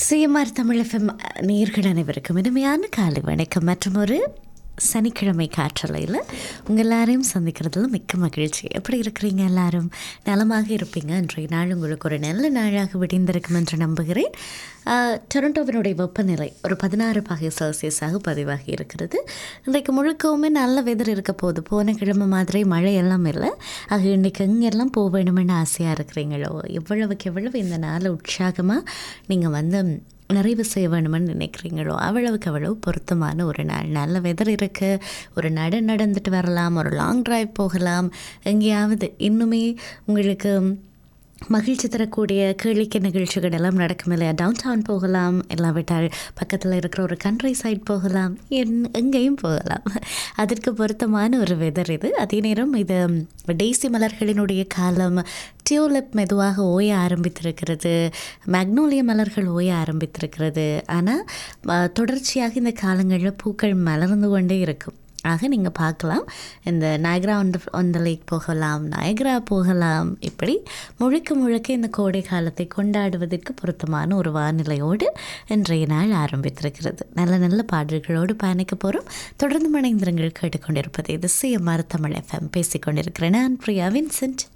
CMR Tamil FM நேர்கள் அனைவருக்கும் இனிமையான காலை வணக்கம் மற்றும் ஒரு சனிக்கிழமை காற்றலையில் உங்கள் எல்லாரையும் சந்திக்கிறதுல மிக்க மகிழ்ச்சி எப்படி இருக்கிறீங்க எல்லாரும் நலமாக இருப்பீங்க இன்றைய நாள் உங்களுக்கு ஒரு நல்ல நாளாக விடிந்திருக்கும் என்று நம்புகிறேன் ஆஹ், டொரண்டோவினுடைய வெப்பநிலை ஒரு பதினாறு பாகை செல்சியஸாக பதிவாகி இருக்கிறது இன்றைக்கு முழுக்கவுமே நல்ல வெதர் இருக்க போகுது போன கிழமை மாதிரி மழை எல்லாம் இல்லை ஆக இன்றைக்கி எங்கெல்லாம் போக வேணுமென்னு ஆசையாக இருக்கிறீங்களோ எவ்வளவுக்கு எவ்வளவு இந்த நாளை உற்சாகமாக நீங்கள் வந்து நிறைவு செய்ய வேணும்னு நினைக்கிறீங்களோ அவ்வளவுக்கு அவ்வளவு பொருத்தமான ஒரு நாள் நல்ல வெதர் இருக்குது ஒரு நட நடந்துட்டு வரலாம் ஒரு லாங் டிரைவ் போகலாம் எங்கேயாவது இன்னுமே உங்களுக்கு மகிழ்ச்சி தரக்கூடிய கேளிக்கை நிகழ்ச்சிகள் எல்லாம் நடக்கும் இல்லையா டவுன் டவுன் போகலாம் இல்லாவிட்டால் பக்கத்தில் இருக்கிற ஒரு கண்ட்ரி சைட் போகலாம் என் எங்கேயும் போகலாம் அதற்கு பொருத்தமான ஒரு வெதர் இது அதே நேரம் இது டெய்சி மலர்களினுடைய காலம் டியூலிப் மெதுவாக ஓய ஆரம்பித்திருக்கிறது மேக்னோலிய மலர்கள் ஓய ஆரம்பித்திருக்கிறது ஆனால் தொடர்ச்சியாக இந்த காலங்களில் பூக்கள் மலர்ந்து கொண்டே இருக்கும் ஆக நீங்கள் பார்க்கலாம் இந்த Niagara on the on the lake போகலாம் நயக்ரா போகலாம் இப்படி முழுக்க முழுக்க இந்த கோடை காலத்தை கொண்டாடுவதற்கு பொருத்தமான ஒரு வானிலையோடு இன்றைய நாள் ஆரம்பித்திருக்கிறது நல்ல நல்ல பாடல்களோடு பயணிக்க போகிறோம் தொடர்ந்து மனைந்திரங்கள் கேட்டுக்கொண்டிருப்பது இது சிஎம்ஆர் தமிழ் எஃப்எம் பேசிக்கொண்டிருக்கிறேன் நான் பிரியா வின்சென்ட்